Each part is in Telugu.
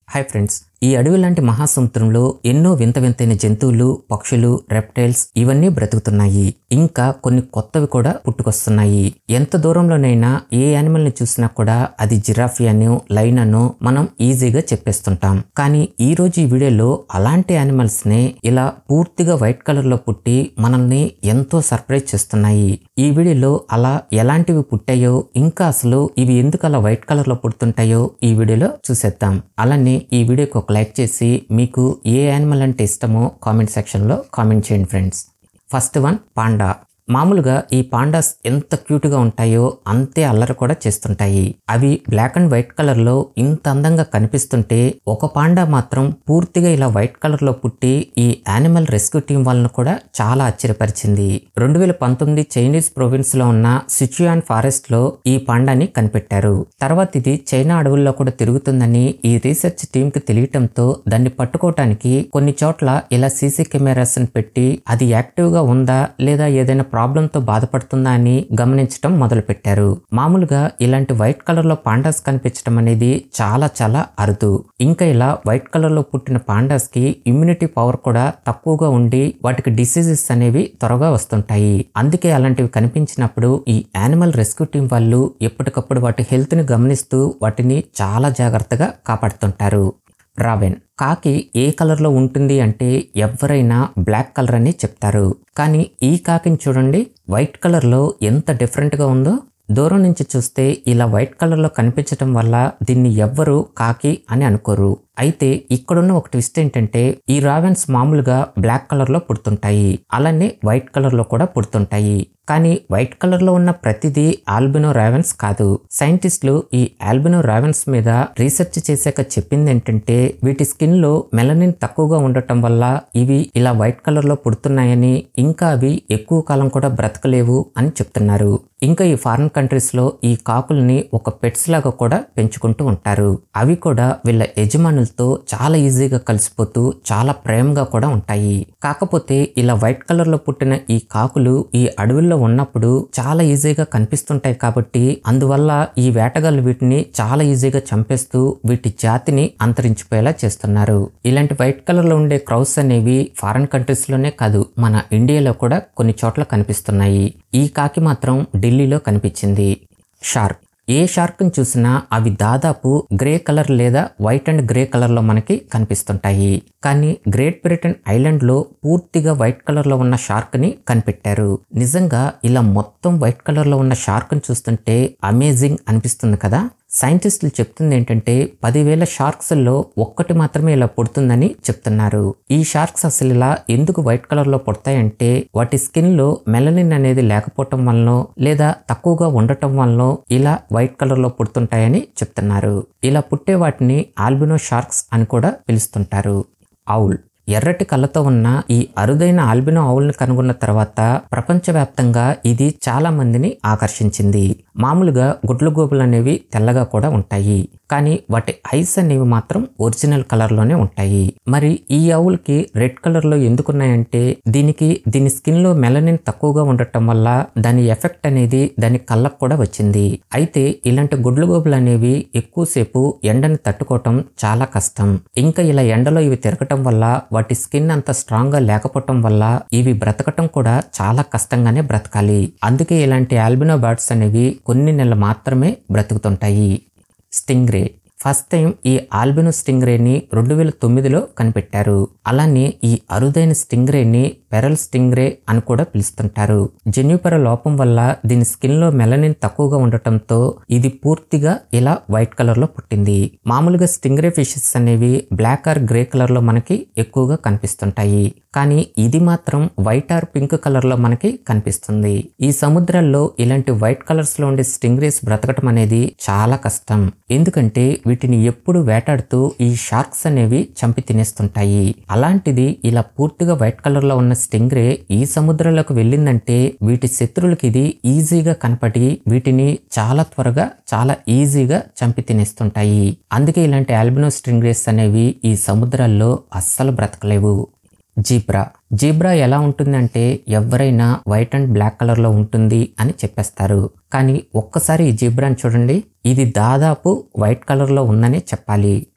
హాయ్ ఫ్రెండ్స్ ఈ అడవి లాంటి మహాసముద్రంలో ఎన్నో వింత వింతైన జంతువులు పక్షులు రెప్టైల్స్ ఇవన్నీ బ్రతుకుతున్నాయి ఇంకా కొన్ని కొత్తవి కూడా పుట్టుకొస్తున్నాయి ఎంత దూరంలోనైనా ఏ యానిమల్ ని చూసినా కూడా అది జిరాఫీ అనో లైన్ అనో మనం ఈజీగా చెప్పేస్తుంటాం కానీ ఈ రోజు ఈ వీడియోలో అలాంటి యానిమల్స్ నే ఇలా పూర్తిగా వైట్ కలర్ లో పుట్టి మనల్ని ఎంతో సర్ప్రైజ్ చేస్తున్నాయి ఈ వీడియోలో అలా ఎలాంటివి పుట్టాయో ఇంకా అసలు ఇవి ఎందుకు అలా వైట్ కలర్ లో పుడుతుంటాయో ఈ వీడియోలో చూసేద్దాం అలానే ఈ వీడియోకి ఒక లైక్ చేసి మీకు ఏ యానిమల్ అంటే ఇష్టమో కామెంట్ సెక్షన్లో కామెంట్ చేయండి ఫ్రెండ్స్ ఫస్ట్ వన్ పాండా మామూలుగా ఈ పాండాస్ ఎంత క్యూట్గా ఉంటాయో అంతే అల్లరి కూడా చేస్తుంటాయి అవి బ్లాక్ అండ్ వైట్ కలర్లో ఇంత అందంగా కనిపిస్తుంటే ఒక పాండా మాత్రం పూర్తిగా ఇలా వైట్ కలర్లో పుట్టి ఈ యానిమల్ రెస్క్యూ టీం వాళ్ళను కూడా చాలా ఆశ్చర్యపరిచింది రెండు వేల పంతొమ్మిది చైనీస్ ప్రొవిన్స్ లో ఉన్న సిచుయాన్ ఫారెస్ట్ లో ఈ పాండాని కనిపెట్టారు తర్వాత ఇది చైనా అడవుల్లో కూడా తిరుగుతుందని ఈ రీసెర్చ్ టీం కి తెలియటంతో దాన్ని పట్టుకోవటానికి కొన్ని చోట్ల ఇలా సీసీ కెమెరాస్ పెట్టి అది యాక్టివ్ గా ఉందా లేదా ఏదైనా ప్రాబ్లం తో బాధపడుతుందా అని గమనించడం మొదలు పెట్టారు మామూలుగా ఇలాంటి వైట్ కలర్ లో పాండాస్ కనిపించడం అనేది చాలా చాలా అరుదు ఇంకా ఇలా వైట్ కలర్ లో పుట్టిన పాండాస్ కి ఇమ్యూనిటీ పవర్ కూడా తక్కువగా ఉండి వాటికి డిసీజెస్ అనేవి త్వరగా వస్తుంటాయి అందుకే అలాంటివి కనిపించినప్పుడు ఈ యానిమల్ రెస్క్యూ టీం వాళ్ళు ఎప్పటికప్పుడు వాటి హెల్త్ ని గమనిస్తూ వాటిని చాలా జాగ్రత్తగా కాపాడుతుంటారు రావెన్ కాకి ఏ కలర్లో ఉంటుంది అంటే ఎవరైనా బ్లాక్ కలర్ అని చెప్తారు కానీ ఈ కాకిని చూడండి వైట్ కలర్లో ఎంత డిఫరెంట్గా ఉందో దూరం నుంచి చూస్తే ఇలా వైట్ కలర్లో కనిపించడం వల్ల దీన్ని ఎవ్వరు కాకి అని అనుకోరు అయితే ఇక్కడున్న ఒక ట్విస్ట్ ఏంటంటే ఈ రావెన్స్ మామూలుగా బ్లాక్ కలర్లో పుడుతుంటాయి అలానే వైట్ కలర్లో కూడా పుడుతుంటాయి కానీ వైట్ కలర్లో ఉన్న ప్రతిదీ ఆల్బినో రావెన్స్ కాదు సైంటిస్టులు ఈ ఆల్బినో రావెన్స్ మీద రీసెర్చ్ చేశాక చెప్పింది ఏంటంటే వీటి స్కిన్ లో మెలనిన్ తక్కువగా ఉండటం వల్ల ఇవి ఇలా వైట్ కలర్లో పుడుతున్నాయని ఇంకా అవి ఎక్కువ కాలం కూడా బ్రతకలేవు అని చెప్తున్నారు ఇంకా ఈ ఫారిన్ కంట్రీస్ లో ఈ కాకుల్ని ఒక పెట్స్ లాగా కూడా పెంచుకుంటూ ఉంటారు అవి కూడా వీళ్ళ యజమానులతో చాలా ఈజీగా కలిసిపోతూ చాలా ప్రేమగా కూడా ఉంటాయి కాకపోతే ఇలా వైట్ కలర్ లో పుట్టిన ఈ కాకులు ఈ అడవుల్లో ఉన్నప్పుడు చాలా ఈజీగా కనిపిస్తుంటాయి కాబట్టి అందువల్ల ఈ వేటగాళ్ళు వీటిని చాలా ఈజీగా చంపేస్తూ వీటి జాతిని అంతరించిపోయేలా చేస్తున్నారు ఇలాంటి వైట్ కలర్ లో ఉండే క్రౌస్ అనేవి ఫారిన్ కంట్రీస్ లోనే కాదు మన ఇండియాలో కూడా కొన్ని చోట్ల కనిపిస్తున్నాయి ఈ కాకి మాత్రం ఢిల్లీలో కనిపించింది షార్క్ ఏ షార్క్ని చూసినా అవి దాదాపు గ్రే కలర్ లేదా వైట్ అండ్ గ్రే కలర్లో మనకి కనిపిస్తుంటాయి కానీ గ్రేట్ బ్రిటన్ ఐలాండ్లో పూర్తిగా వైట్ కలర్లో ఉన్న షార్క్ని కనిపెట్టారు నిజంగా ఇలా మొత్తం వైట్ కలర్లో ఉన్న షార్క్ని చూస్తుంటే అమేజింగ్ అనిపిస్తుంది కదా సైంటిస్టులు చెప్తుంది ఏంటంటే పదివేల షార్క్స్లో ఒక్కటి మాత్రమే ఇలా పుడుతుందని చెప్తున్నారు ఈ షార్క్స్ అసలు ఇలా ఎందుకు వైట్ కలర్ లో పుడతాయంటే వాటి స్కిన్ లో మెలనిన్ అనేది లేకపోవటం వలనో లేదా తక్కువగా ఉండటం వలనో ఇలా వైట్ కలర్ లో పుడుతుంటాయని చెప్తున్నారు ఇలా పుట్టే వాటిని ఆల్బినో షార్క్స్ అని కూడా పిలుస్తుంటారు ఆవుల్ ఎర్రటి కళ్ళతో ఉన్న ఈ అరుదైన ఆల్బినో ఆవుల్ని కనుగొన్న తర్వాత ప్రపంచవ్యాప్తంగా ఇది చాలా మందిని ఆకర్షించింది మామూలుగా గుడ్ల గోపులు అనేవి తెల్లగా కూడా ఉంటాయి కానీ వాటి ఐస్ అనేవి మాత్రం ఒరిజినల్ కలర్లోనే ఉంటాయి మరి ఈ ఆవులకి రెడ్ కలర్లో ఎందుకున్నాయంటే దీనికి దీని స్కిన్ లో మెలనిన్ తక్కువగా ఉండటం వల్ల దాని ఎఫెక్ట్ అనేది దాని కళ్ళకు కూడా వచ్చింది అయితే ఇలాంటి గుడ్ల గోపులు అనేవి ఎక్కువసేపు ఎండని తట్టుకోవటం చాలా కష్టం ఇంకా ఇలా ఎండలో ఇవి తిరగటం వల్ల వాటి స్కిన్ అంత స్ట్రాంగ్ గా లేకపోవటం వల్ల ఇవి బ్రతకటం కూడా చాలా కష్టంగానే బ్రతకాలి అందుకే ఇలాంటి ఆల్బినో బర్డ్స్ అనేవి కొన్ని నెలలు మాత్రమే బ్రతుకుతుంటాయి స్టింగ్రే ఫస్ట్ టైం ఈ ఆల్బినో స్టింగ్రేని రెండు వేల తొమ్మిదిలో కనిపెట్టారు అలానే ఈ అరుదైన స్టింగ్రేని పెరల్ స్టింగ్రే అని కూడా పిలుస్తుంటారు జన్యుపర లోపం వల్ల దీని స్కిన్ లో మెలనిన్ తక్కువగా ఉండటంతో ఇది పూర్తిగా ఇలా వైట్ కలర్ లో పుట్టింది మామూలుగా స్టింగ్రే ఫిషెస్ అనేవి బ్లాక్ ఆర్ గ్రే కలర్ లో మనకి ఎక్కువగా కనిపిస్తుంటాయి కానీ ఇది మాత్రం వైట్ ఆర్ పింక్ కలర్ లో మనకి కనిపిస్తుంది ఈ సముద్రాల్లో ఇలాంటి వైట్ కలర్స్ లో ఉండే స్టింగ్రేస్ బ్రతకటం అనేది చాలా కష్టం ఎందుకంటే వీటిని ఎప్పుడు వేటాడుతూ ఈ షార్క్స్ అనేవి చంపి తినేస్తుంటాయి అలాంటిది ఇలా పూర్తిగా వైట్ కలర్ లో ఉన్న స్టింగ్రే ఈ సముద్రంలోకి వెళ్ళిందంటే వీటి శత్రువులకి ఇది ఈజీగా కనపడి వీటిని చాలా త్వరగా చాలా ఈజీగా చంపి తినేస్తుంటాయి అందుకే ఇలాంటి ఆల్బినో స్ట్రింగ్రేస్ అనేవి ఈ సముద్రాల్లో అస్సలు బ్రతకలేవు జీబ్రా జీబ్రా ఎలా ఉంటుందంటే ఎవరైనా వైట్ అండ్ బ్లాక్ కలర్లో ఉంటుంది అని చెప్పేస్తారు కానీ ఒక్కసారి ఈ జీబ్రాని చూడండి ఇది దాదాపు వైట్ కలర్లో ఉందని చెప్పాలి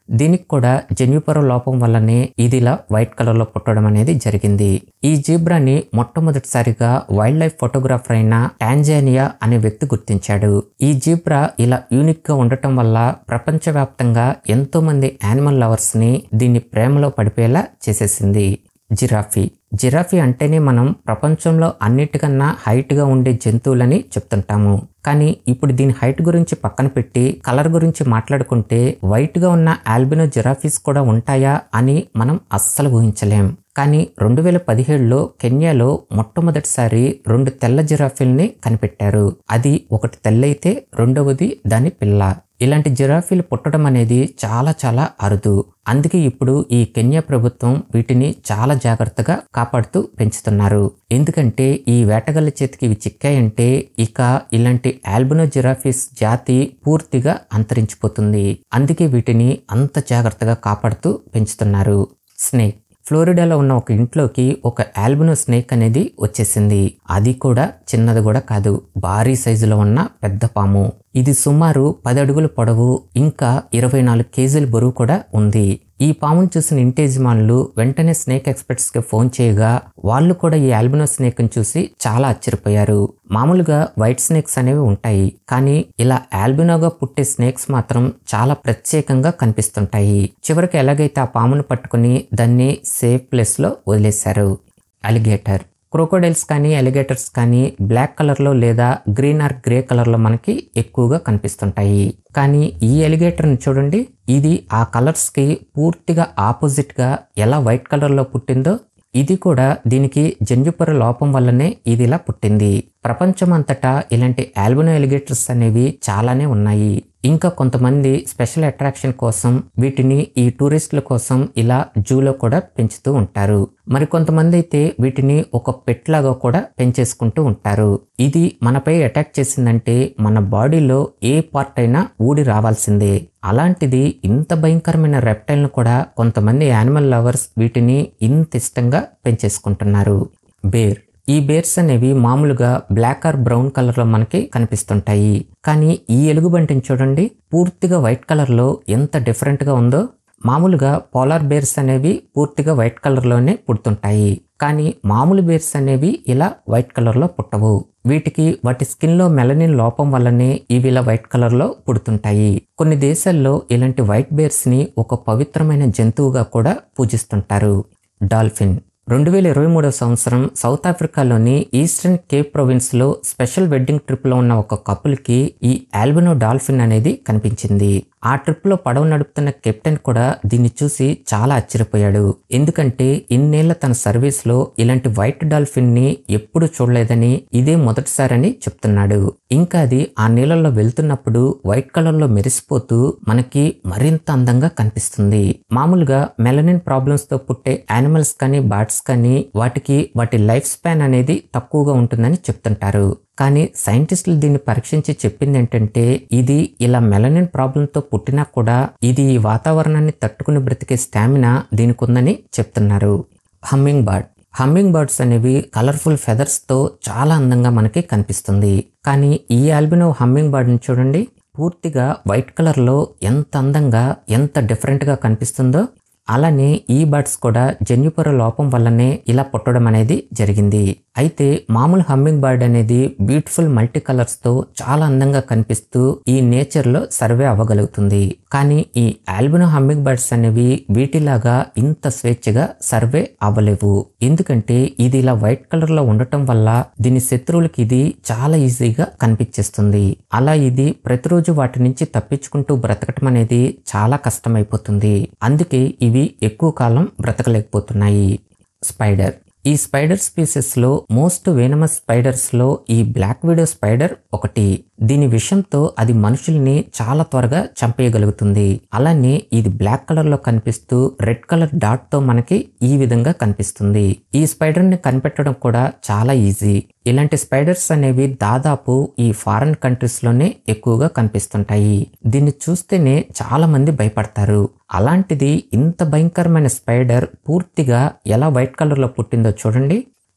దీనికి కూడా జన్యుపర లోపం వల్లనే ఇది ఇలా వైట్ కలర్ లో పుట్టడం అనేది జరిగింది ఈ జీబ్రాని మొట్టమొదటిసారిగా వైల్డ్ లైఫ్ ఫోటోగ్రాఫర్ అయిన టాంజానియా అనే వ్యక్తి గుర్తించాడు ఈ జీబ్రా ఇలా యూనిక్ గా ఉండటం వల్ల ప్రపంచవ్యాప్తంగా ఎంతో మంది యానిమల్ లవర్స్ ని దీన్ని ప్రేమలో పడిపోయేలా చేసేసింది జిరాఫీ జిరాఫీ అంటేనే మనం ప్రపంచంలో అన్నిటికన్నా హైట్గా ఉండే జంతువులని చెప్తుంటాము కానీ ఇప్పుడు దీని హైట్ గురించి పక్కన పెట్టి కలర్ గురించి మాట్లాడుకుంటే వైట్గా ఉన్న ఆల్బినో జిరాఫీస్ కూడా ఉంటాయా అని మనం అస్సలు ఊహించలేం కానీ రెండు వేల పదిహేడులో కెన్యాలో మొట్టమొదటిసారి రెండు తెల్ల జిరాఫీల్ని కనిపెట్టారు అది ఒకటి తెల్లైతే రెండవది దాని పిల్ల ఇలాంటి జిరాఫీలు పుట్టడం అనేది చాలా చాలా అరుదు అందుకే ఇప్పుడు ఈ కెన్యా ప్రభుత్వం వీటిని చాలా జాగ్రత్తగా కాపాడుతూ పెంచుతున్నారు ఎందుకంటే ఈ వేటగాళ్ళ చేతికి ఇవి చిక్కాయంటే ఇక ఇలాంటి ఆల్బినో జిరాఫీస్ జాతి పూర్తిగా అంతరించిపోతుంది అందుకే వీటిని అంత జాగ్రత్తగా కాపాడుతూ పెంచుతున్నారు స్నేక్ ఫ్లోరిడాలో ఉన్న ఒక ఇంట్లోకి ఒక ఆల్బినో స్నేక్ అనేది వచ్చేసింది అది కూడా చిన్నది కూడా కాదు భారీ సైజులో ఉన్న పెద్ద పాము ఇది సుమారు పది అడుగుల పొడవు ఇంకా ఇరవై నాలుగు కేజీల బరువు కూడా ఉంది ఈ పామును చూసిన ఇంటి యజమానులు వెంటనే స్నేక్ ఎక్స్పర్ట్స్ కి ఫోన్ చేయగా వాళ్ళు కూడా ఈ ఆల్బినో స్నేక్ ని చూసి చాలా ఆశ్చర్యపోయారు మామూలుగా వైట్ స్నేక్స్ అనేవి ఉంటాయి కానీ ఇలా ఆల్బినోగా పుట్టే స్నేక్స్ మాత్రం చాలా ప్రత్యేకంగా కనిపిస్తుంటాయి చివరికి ఎలాగైతే ఆ పామును పట్టుకుని దాన్ని సేఫ్ ప్లేస్ లో వదిలేశారు అలిగేటర్ క్రోకోడైల్స్ కానీ అలిగేటర్స్ కానీ బ్లాక్ కలర్లో లేదా గ్రీన్ ఆర్ గ్రే కలర్లో మనకి ఎక్కువగా కనిపిస్తుంటాయి కానీ ఈ ఎలిగేటర్ని చూడండి ఇది ఆ కలర్స్కి పూర్తిగా ఆపోజిట్గా ఎలా వైట్ కలర్లో పుట్టిందో ఇది కూడా దీనికి జన్యుపర లోపం వల్లనే ఇది ఇలా పుట్టింది ప్రపంచమంతటా ఇలాంటి ఆల్బినో ఎలిగేటర్స్ అనేవి చాలానే ఉన్నాయి ఇంకా కొంతమంది స్పెషల్ అట్రాక్షన్ కోసం వీటిని ఈ టూరిస్టుల కోసం ఇలా జూలో కూడా పెంచుతూ ఉంటారు మరి కొంతమంది అయితే వీటిని ఒక పెట్ లాగా కూడా పెంచేసుకుంటూ ఉంటారు ఇది మనపై అటాక్ చేసిందంటే మన బాడీలో ఏ పార్ట్ అయినా ఊడి రావాల్సిందే అలాంటిది ఇంత భయంకరమైన రెప్టైల్ను కూడా కొంతమంది యానిమల్ లవర్స్ వీటిని ఇంత ఇష్టంగా పెంచేసుకుంటున్నారు బేర్ ఈ బేర్స్ అనేవి మామూలుగా బ్లాక్ ఆర్ బ్రౌన్ కలర్లో మనకి కనిపిస్తుంటాయి కానీ ఈ ఎలుగుబంటిని చూడండి పూర్తిగా వైట్ కలర్లో ఎంత డిఫరెంట్గా ఉందో మామూలుగా పోలార్ బేర్స్ అనేవి పూర్తిగా వైట్ కలర్లోనే పుడుతుంటాయి కానీ మామూలు బేర్స్ అనేవి ఇలా వైట్ కలర్లో పుట్టవు వీటికి వాటి స్కిన్లో మెలనిన్ లోపం వల్లనే ఇవి ఇలా వైట్ కలర్లో పుడుతుంటాయి కొన్ని దేశాల్లో ఇలాంటి వైట్ బేర్స్ని ఒక పవిత్రమైన జంతువుగా కూడా పూజిస్తుంటారు డాల్ఫిన్ రెండు వేల ఇరవై మూడవ సంవత్సరం సౌత్ ఆఫ్రికాలోని ఈస్టర్న్ కేప్ ప్రొవిన్స్లో స్పెషల్ వెడ్డింగ్ ట్రిప్లో ఉన్న ఒక కపుల్కి ఈ ఆల్బినో డాల్ఫిన్ అనేది కనిపించింది ఆ ట్రిప్లో పడవ నడుపుతున్న కెప్టెన్ కూడా దీన్ని చూసి చాలా ఆశ్చర్యపోయాడు ఎందుకంటే ఇన్నేళ్ల తన సర్వీస్లో ఇలాంటి వైట్ డాల్ఫిన్ని ఎప్పుడు చూడలేదని ఇదే మొదటిసారని చెప్తున్నాడు ఇంకా అది ఆ నీళ్ళల్లో వెళ్తున్నప్పుడు వైట్ కలర్లో మెరిసిపోతూ మనకి మరింత అందంగా కనిపిస్తుంది మామూలుగా మెలనిన్ ప్రాబ్లమ్స్ తో పుట్టే యానిమల్స్ కానీ బర్డ్స్ కానీ వాటికి వాటి లైఫ్ స్పాన్ అనేది తక్కువగా ఉంటుందని చెప్తుంటారు కానీ సైంటిస్టులు దీన్ని పరీక్షించి చెప్పింది ఏంటంటే ఇది ఇలా మెలనిన్ ప్రాబ్లంతో పుట్టినా కూడా ఇది ఈ వాతావరణాన్ని తట్టుకుని బ్రతికే స్టామినా దీనికి ఉందని చెప్తున్నారు హమ్మింగ్ బర్డ్ హమ్మింగ్ బర్డ్స్ అనేవి కలర్ఫుల్ ఫెదర్స్తో చాలా అందంగా మనకి కనిపిస్తుంది కానీ ఈ ఆల్బినో హమ్మింగ్ బర్డ్ని చూడండి పూర్తిగా వైట్ కలర్లో ఎంత అందంగా ఎంత డిఫరెంట్గా కనిపిస్తుందో అలానే ఈ బర్డ్స్ కూడా జన్యుపర లోపం వల్లనే ఇలా పుట్టడం అనేది జరిగింది అయితే మామూలు హమ్మింగ్ బర్డ్ అనేది బ్యూటిఫుల్ మల్టీ కలర్స్ తో చాలా అందంగా కనిపిస్తూ ఈ నేచర్ లో సర్వే అవ్వగలుగుతుంది కానీ ఈ ఆల్బినో హమ్మింగ్ బర్డ్స్ అనేవి వీటిలాగా ఇంత స్వేచ్ఛగా సర్వే అవ్వలేవు ఎందుకంటే ఇది ఇలా వైట్ కలర్ లో ఉండటం వల్ల దీని శత్రువులకి ఇది చాలా ఈజీగా కనిపించేస్తుంది అలా ఇది ప్రతిరోజు వాటి నుంచి తప్పించుకుంటూ బ్రతకటం అనేది చాలా కష్టమైపోతుంది అందుకే ఇవి ఎక్కువ కాలం బ్రతకలేకపోతున్నాయి స్పైడర్ ఈ స్పైడర్ స్పీసెస్లో మోస్ట్ వేనమస్ స్పైడర్స్లో ఈ బ్లాక్ విడో స్పైడర్ ఒకటి దీని విషంతో అది మనుషుల్ని చాలా త్వరగా చంపేయగలుగుతుంది అలానే ఇది బ్లాక్ కలర్లో కనిపిస్తూ రెడ్ కలర్ డాట్తో మనకి ఈ విధంగా కనిపిస్తుంది ఈ స్పైడర్ని కనిపెట్టడం కూడా చాలా ఈజీ ఇలాంటి స్పైడర్స్ అనేవి దాదాపు ఈ ఫారెన్ కంట్రీస్లోనే ఎక్కువగా కనిపిస్తుంటాయి దీన్ని చూస్తేనే చాలా మంది భయపడతారు అలాంటిది ఇంత భయంకరమైన స్పైడర్ పూర్తిగా ఎలా వైట్ కలర్లో పుట్టిందో చూడండి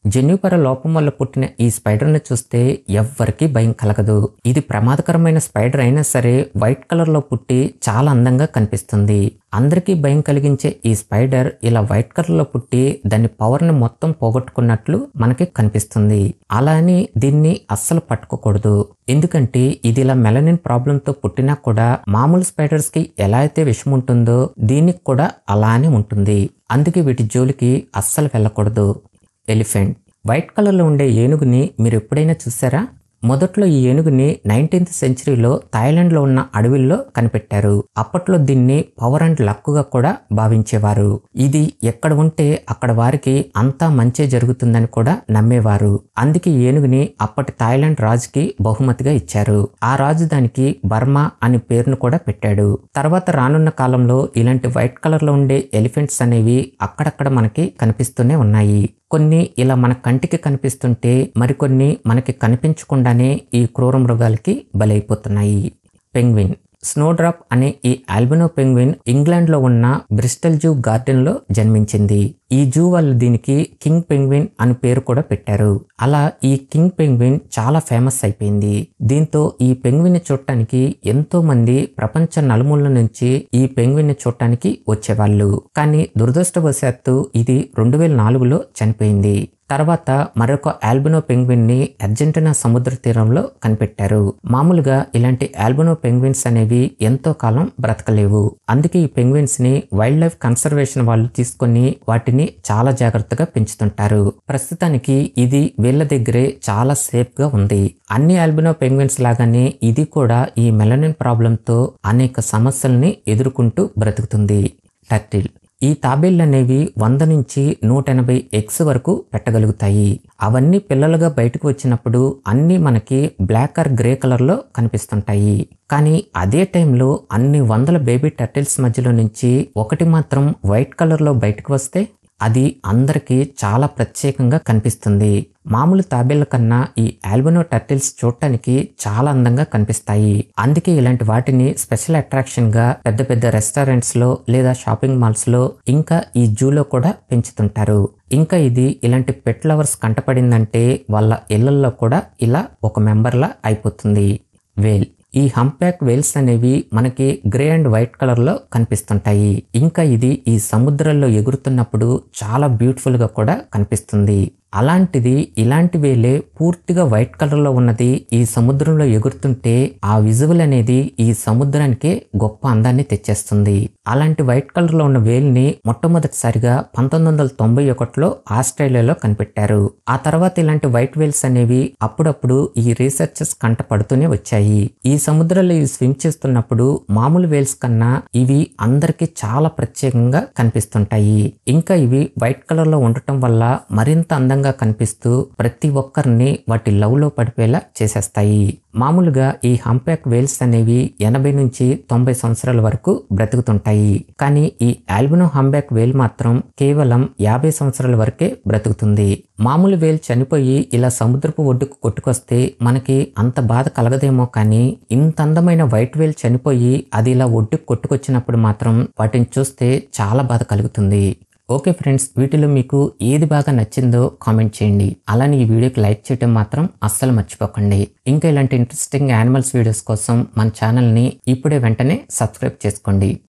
జన్యుపర లోపం వల్ల పుట్టిన ఈ స్పైడర్ని చూస్తే ఎవ్వరికీ భయం కలగదు ఇది ప్రమాదకరమైన స్పైడర్ అయినా సరే వైట్ కలర్లో పుట్టి చాలా అందంగా కనిపిస్తుంది అందరికీ భయం కలిగించే ఈ స్పైడర్ ఇలా వైట్ కలర్లో పుట్టి దాని పవర్ని మొత్తం పోగొట్టుకున్నట్లు మనకి కనిపిస్తుంది అలా అని దీన్ని అస్సలు పట్టుకోకూడదు ఎందుకంటే ఇది ఇలా మెలనిన్ ప్రాబ్లంతో పుట్టినా కూడా మామూలు స్పైడర్స్ కి ఎలా అయితే విషం ఉంటుందో దీనికి కూడా అలానే ఉంటుంది అందుకే వీటి జోలికి అస్సలు వెళ్ళకూడదు ఎలిఫెంట్ వైట్ కలర్లో ఉండే ఏనుగుని మీరు ఎప్పుడైనా చూసారా మొదట్లో ఈ ఏనుగుని నైన్టీన్త్ సెంచరీలో థాయిలాండ్లో ఉన్న అడవిల్లో కనిపెట్టారు అప్పట్లో దీన్ని పవర్ అండ్ లక్గా కూడా భావించేవారు ఇది ఎక్కడ ఉంటే అక్కడ వారికి అంతా మంచే జరుగుతుందని కూడా నమ్మేవారు అందుకే ఈ ఏనుగుని అప్పటి థాయిలాండ్ రాజుకి బహుమతిగా ఇచ్చారు ఆ రాజు దానికి బర్మా అని పేరును కూడా పెట్టాడు తర్వాత రానున్న కాలంలో ఇలాంటి వైట్ కలర్ లో ఉండే ఎలిఫెంట్స్ అనేవి అక్కడక్కడ మనకి కనిపిస్తూనే ఉన్నాయి కొన్ని ఇలా మన కంటికి కనిపిస్తుంటే మరికొన్ని మనకి కనిపించకుండానే ఈ క్రూర మృగాలకి బలైపోతున్నాయి పెంగ్విన్ స్నోడ్రాప్ అనే ఈ ఆల్బినో పెంగ్విన్ ఇంగ్లాండ్లో ఉన్న బ్రిస్టల్ జూ గార్డెన్లో జన్మించింది ఈ జూ వాళ్ళు దీనికి కింగ్ పెంగ్విన్ అని పేరు కూడా పెట్టారు అలా ఈ కింగ్ పెంగ్విన్ చాలా ఫేమస్ అయిపోయింది దీంతో ఈ పెంగ్విన్ చూడటానికి ఎంతో మంది ప్రపంచ నలుమూలల నుంచి ఈ పెంగ్విన్ చూడటానికి వచ్చేవాళ్ళు కానీ దురదృష్టవశాత్తు ఇది రెండు వేల నాలుగులో చనిపోయింది తర్వాత మరొక ఆల్బినో పెంగ్విన్ ని అర్జెంటీనా సముద్ర తీరంలో కనిపెట్టారు మామూలుగా ఇలాంటి ఆల్బినో పెంగ్విన్స్ అనేవి ఎంతో కాలం బ్రతకలేవు అందుకే ఈ పెంగ్విన్స్ ని వైల్డ్ లైఫ్ కన్సర్వేషన్ వాళ్ళు తీసుకొని వాటిని చాలా జాగ్రత్తగా పెంచుతుంటారు ప్రస్తుతానికి ఇది వీళ్ళ దగ్గరే చాలా సేఫ్ గా ఉంది అన్ని ఆల్బినో పెంగ్విన్స్ లాగానే ఇది కూడా ఈ మెలనిన్ ప్రాబ్లంతో అనేక సమస్యల్ని ఎదుర్కొంటూ బ్రతుకుతుంది టర్టిల్ ఈ తాబేళ్లు అనేవి వంద నుంచి నూట ఎనభై ఎగ్స్ వరకు పెట్టగలుగుతాయి అవన్నీ పిల్లలుగా బయటకు వచ్చినప్పుడు అన్నీ మనకి బ్లాక్ ఆర్ గ్రే కలర్లో కనిపిస్తుంటాయి కానీ అదే టైంలో అన్ని వందల బేబీ టర్టిల్స్ మధ్యలో నుంచి ఒకటి మాత్రం వైట్ కలర్లో బయటకు వస్తే అది అందరికీ చాలా ప్రత్యేకంగా కనిపిస్తుంది మామూలు తాబేళ్ల కన్నా ఈ ఆల్బినో టర్టిల్స్ చూడటానికి చాలా అందంగా కనిపిస్తాయి అందుకే ఇలాంటి వాటిని స్పెషల్ అట్రాక్షన్ గా పెద్ద పెద్ద రెస్టారెంట్స్ లో లేదా షాపింగ్ మాల్స్ లో ఇంకా ఈ జూలో కూడా పెంచుతుంటారు ఇంకా ఇది ఇలాంటి పెట్ లవర్స్ కంటపడిందంటే వాళ్ళ ఇళ్లలో కూడా ఇలా ఒక మెంబర్లా అయిపోతుంది వేల్ ఈ హంప్యాక్ వేల్స్ అనేవి మనకి గ్రే అండ్ వైట్ కలర్ లో కనిపిస్తుంటాయి ఇంకా ఇది ఈ సముద్రంలో ఎగురుతున్నప్పుడు చాలా బ్యూటిఫుల్ గా కూడా కనిపిస్తుంది అలాంటిది ఇలాంటి వేలే పూర్తిగా వైట్ కలర్ లో ఉన్నది ఈ సముద్రంలో ఎగురుతుంటే ఆ విజువల్ అనేది ఈ సముద్రానికే గొప్ప అందాన్ని తెచ్చేస్తుంది అలాంటి వైట్ కలర్ లో ఉన్న వేల్ని మొట్టమొదటిసారిగా పంతొమ్మిది వందల తొంభై ఒకటిలో ఆస్ట్రేలియాలో కనిపెట్టారు ఆ తర్వాత ఇలాంటి వైట్ వేల్స్ అనేవి అప్పుడప్పుడు ఈ రీసెర్చర్స్ కంట పడుతూనే వచ్చాయి ఈ సముద్రంలో ఇవి స్విమ్ చేస్తున్నప్పుడు మామూలు వేల్స్ కన్నా ఇవి అందరికీ చాలా ప్రత్యేకంగా కనిపిస్తుంటాయి ఇంకా ఇవి వైట్ కలర్ లో ఉండటం వల్ల మరింత అందంగా కనిపిస్తూ ప్రతి ఒక్కరిని వాటి లవ్ లో పడిపోయేలా చేసేస్తాయి మామూలుగా ఈ హంప్యాక్ వేల్స్ అనేవి ఎనభై నుంచి తొంభై సంవత్సరాల వరకు బ్రతుకుతుంటాయి కానీ ఈ ఆల్బినో హంబ్యాక్ వేల్ మాత్రం కేవలం యాభై సంవత్సరాల వరకే బ్రతుకుతుంది మామూలు వేల్ చనిపోయి ఇలా సముద్రపు ఒడ్డుకు కొట్టుకొస్తే మనకి అంత బాధ కలగదేమో కానీ ఇంత అందమైన వైట్ వేల్ చనిపోయి అది ఇలా ఒడ్డుకు కొట్టుకొచ్చినప్పుడు మాత్రం వాటిని చూస్తే చాలా బాధ కలుగుతుంది ఓకే ఫ్రెండ్స్ వీటిలో మీకు ఏది బాగా నచ్చిందో కామెంట్ చేయండి అలానే ఈ వీడియోకి లైక్ చేయడం మాత్రం అస్సలు మర్చిపోకండి ఇంకా ఇలాంటి ఇంట్రెస్టింగ్ యానిమల్స్ వీడియోస్ కోసం మన ఛానల్ని ఇప్పుడే వెంటనే సబ్స్క్రైబ్ చేసుకోండి